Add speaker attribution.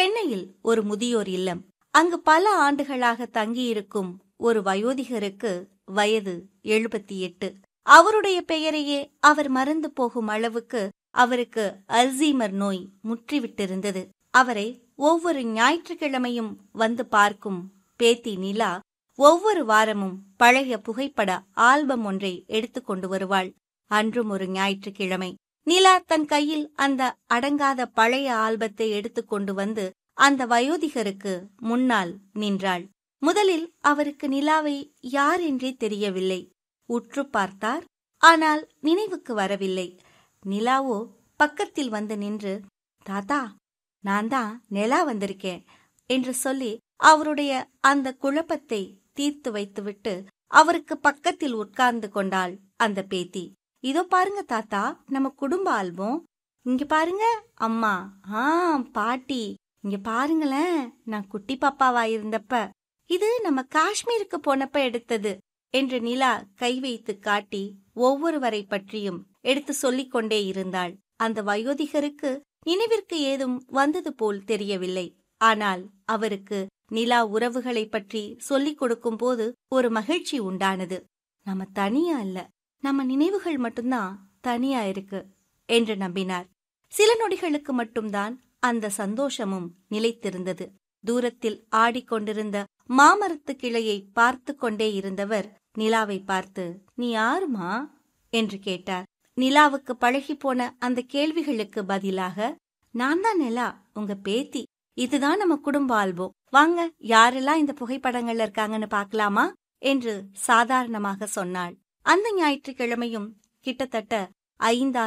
Speaker 1: சென்னையில் ஒரு முதியோர் இல்லம் அங்கு பல ஆண்டுகளாக தங்கியிருக்கும் ஒரு வயோதிகருக்கு வயது எழுபத்தி எட்டு அவருடைய பெயரையே அவர் மறந்து போகும் அளவுக்கு அவருக்கு அல்சீமர் நோய் முற்றிவிட்டிருந்தது அவரை ஒவ்வொரு ஞாயிற்றுக்கிழமையும் வந்து பார்க்கும் பேத்தி நிலா ஒவ்வொரு வாரமும் பழைய புகைப்பட ஆல்பம் ஒன்றை எடுத்துக்கொண்டு வருவாள் அன்றும் ஒரு ஞாயிற்றுக்கிழமை நிலா தன் கையில் அந்த அடங்காத பழைய ஆல்பத்தை எடுத்துக்கொண்டு வந்து அந்த வயோதிகருக்கு முன்னால் நின்றாள் முதலில் அவருக்கு நிலாவை யார் என்றே தெரியவில்லை உற்று பார்த்தார் ஆனால் நினைவுக்கு வரவில்லை நிலாவோ பக்கத்தில் வந்து நின்று தாத்தா நான் தான் நிலா வந்திருக்கேன் என்று சொல்லி அவருடைய அந்த குழப்பத்தை தீர்த்து வைத்துவிட்டு அவருக்கு பக்கத்தில் உட்கார்ந்து கொண்டாள் அந்த பேத்தி இதோ பாருங்க தாத்தா நம்ம குடும்ப ஆல்பம் இங்க பாருங்க அம்மா ஆ பாட்டி இங்க பாருங்களேன் நான் குட்டி பாப்பாவா இருந்தப்ப இது நம்ம காஷ்மீருக்கு போனப்ப எடுத்தது என்று நிலா கை வைத்து காட்டி ஒவ்வொருவரை பற்றியும் எடுத்து சொல்லிக் கொண்டே இருந்தாள் அந்த வயோதிகருக்கு நினைவிற்கு ஏதும் வந்தது போல் தெரியவில்லை ஆனால் அவருக்கு நிலா உறவுகளை பற்றி சொல்லிக் கொடுக்கும் போது ஒரு மகிழ்ச்சி உண்டானது நம்ம தனியா இல்ல நம்ம நினைவுகள் மட்டும்தான் தனியா இருக்கு என்று நம்பினார் சில நொடிகளுக்கு மட்டும்தான் அந்த சந்தோஷமும் நிலைத்திருந்தது தூரத்தில் ஆடிக்கொண்டிருந்த மாமரத்து கிளையை பார்த்து கொண்டே இருந்தவர் நிலாவை பார்த்து நீ யாருமா என்று கேட்டார் நிலாவுக்கு பழகி போன அந்த கேள்விகளுக்கு பதிலாக நான் தான் நிலா உங்க பேத்தி இதுதான் நம்ம குடும்ப ஆல்பம் வாங்க யாரெல்லாம் இந்த புகைப்படங்கள்ல இருக்காங்கன்னு பார்க்கலாமா என்று சாதாரணமாக சொன்னாள் அந்த ஞாயிற்றுக்கிழமையும் கிட்டத்தட்ட ஐந்தாறு